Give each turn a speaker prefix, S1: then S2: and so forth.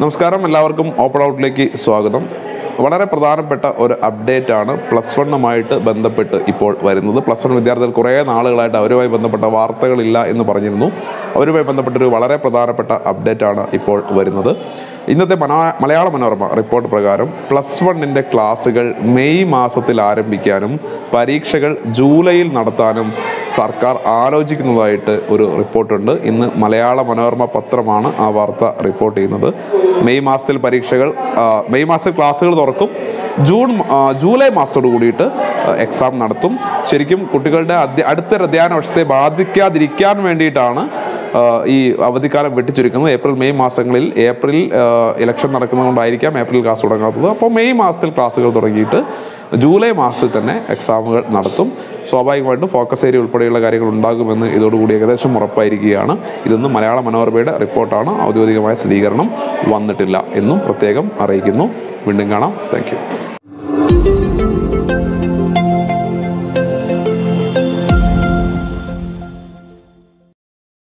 S1: നമസ്കാരം എല്ലാവർക്കും ഓപ്പൺ ഔട്ടിലേക്ക് സ്വാഗതം വളരെ പ്രധാനപ്പെട്ട ഒരു അപ്ഡേറ്റ് ആണ് പ്ലസ് വണ്ണുമായിട്ട് ബന്ധപ്പെട്ട് ഇപ്പോൾ വരുന്നത് പ്ലസ് വൺ വിദ്യാർത്ഥികൾ കുറേ നാളുകളായിട്ട് അവരുമായി ബന്ധപ്പെട്ട വാർത്തകളില്ല എന്ന് പറഞ്ഞിരുന്നു അവരുമായി ബന്ധപ്പെട്ടൊരു വളരെ പ്രധാനപ്പെട്ട അപ്ഡേറ്റ് ആണ് ഇപ്പോൾ വരുന്നത് ഇന്നത്തെ മനോ മലയാള മനോരമ റിപ്പോർട്ട് പ്രകാരം പ്ലസ് വണ്ണിൻ്റെ ക്ലാസ്സുകൾ മെയ് മാസത്തിൽ ആരംഭിക്കാനും പരീക്ഷകൾ ജൂലൈയിൽ നടത്താനും സർക്കാർ ആലോചിക്കുന്നതായിട്ട് ഒരു റിപ്പോർട്ടുണ്ട് ഇന്ന് മലയാള മനോരമ പത്രമാണ് ആ വാർത്ത റിപ്പോർട്ട് ചെയ്യുന്നത് മെയ് മാസത്തിൽ പരീക്ഷകൾ ആ, മെയ് മാസത്തിൽ ക്ലാസ്സുകൾ തുറക്കും ജൂൺ ആ, ജൂലൈ മാസത്തോട് കൂടിയിട്ട് എക്സാം നടത്തും ശരിക്കും കുട്ടികളുടെ അധ്യ അടുത്തൊരു അധ്യയന വർഷത്തെ ബാധിക്കാതിരിക്കാൻ വേണ്ടിയിട്ടാണ് ആ, ഈ അവധിക്കാലം വെട്ടിച്ചുരുക്കുന്നത് ഏപ്രിൽ മെയ് മാസങ്ങളിൽ ഏപ്രിൽ ഇലക്ഷൻ നടക്കുന്നതുകൊണ്ടായിരിക്കാം ഏപ്രിൽ ക്ലാസ് തുടങ്ങാത്തത് അപ്പോൾ മെയ് മാസത്തിൽ ക്ലാസ്സുകൾ തുടങ്ങിയിട്ട് ജൂലൈ മാസത്തിൽ തന്നെ എക്സാമുകൾ നടത്തും സ്വാഭാവികമായിട്ടും ഫോക്കസ് ഏരിയ ഉൾപ്പെടെയുള്ള കാര്യങ്ങൾ ഉണ്ടാകുമെന്ന് ഇതോടുകൂടി ഏകദേശം ഉറപ്പായിരിക്കുകയാണ് ഇതൊന്നും മലയാള മനോരമയുടെ റിപ്പോർട്ടാണ് ഔദ്യോഗികമായ സ്ഥിരീകരണം വന്നിട്ടില്ല എന്നും പ്രത്യേകം അറിയിക്കുന്നു വീണ്ടും കാണാം താങ്ക്